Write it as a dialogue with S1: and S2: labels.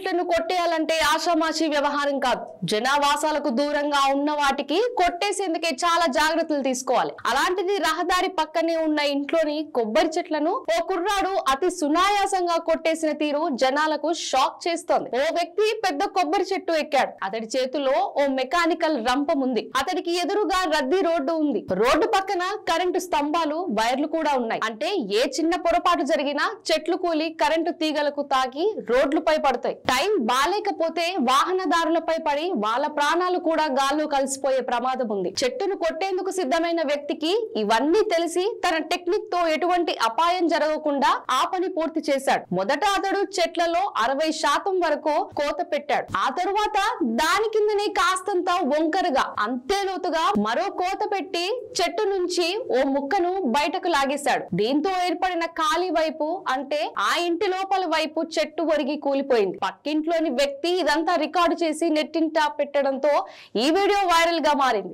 S1: చెట్లను కొట్టేయాలంటే ఆషామాషి వ్యవహారం కాదు జనావాసాలకు దూరంగా ఉన్న వాటికి కొట్టేసేందుకే చాలా జాగ్రత్తలు తీసుకోవాలి అలాంటిది రహదారి పక్కనే ఉన్న ఇంట్లోని కొబ్బరి చెట్లను ఓ కుర్రాడు అతి సునాయాసంగా కొట్టేసిన తీరు జనాలకు షాక్ చేస్తోంది ఓ వ్యక్తి పెద్ద కొబ్బరి చెట్టు ఎక్కాడు అతడి చేతిలో ఓ మెకానికల్ రంపం ఉంది అతడికి ఎదురుగా రద్దీ రోడ్డు ఉంది రోడ్డు పక్కన కరెంటు స్తంభాలు వైర్లు కూడా ఉన్నాయి అంటే ఏ చిన్న పొరపాటు జరిగినా చెట్లు కూలి కరెంటు తీగలకు తాకి రోడ్లపై పడతాయి టైం బాలేకపోతే వాహనదారులపై పడి వాళ్ళ ప్రాణాలు కూడా గాల్లో కలిసిపోయే ప్రమాదం ఉంది చెట్టును కొట్టేందుకు సిద్ధమైన వ్యక్తికి ఇవన్నీ తెలిసి తన టెక్నిక్ తో ఎటువంటి అపాయం జరగకుండా ఆ పని పూర్తి చేశాడు మొదట అతడు చెట్లలో అరవై శాతం వరకు కోత పెట్టాడు ఆ తరువాత దాని కిందనే కాస్తంత వంకరగా అంతే లోతుగా మరో కోత పెట్టి చెట్టు నుంచి ఓ ముక్కను బయటకు లాగేశాడు దీంతో ఏర్పడిన ఖాళీ వైపు అంటే ఆ ఇంటి లోపల వైపు చెట్టు ఒరిగి కూలిపోయింది పక్కింట్లోని వ్యక్తి ఇదంతా రికార్డు చేసి నెట్టింటా పెట్టడంతో ఈ వీడియో వైరల్ గా మారింది